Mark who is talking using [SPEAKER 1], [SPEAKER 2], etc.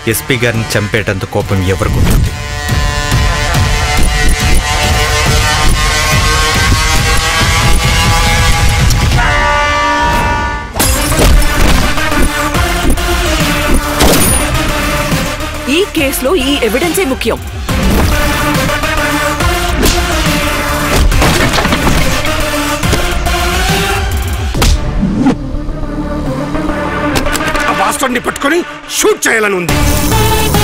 [SPEAKER 1] SP గారిని చంపేటంత కోపం ఎవరికి ఉంటుంది
[SPEAKER 2] ఈ కేసులో ఈ ఎవిడెన్సే ముఖ్యం
[SPEAKER 3] ఆ బాస్టర్ని పట్టుకొని షూట్ చేయాలని ఉంది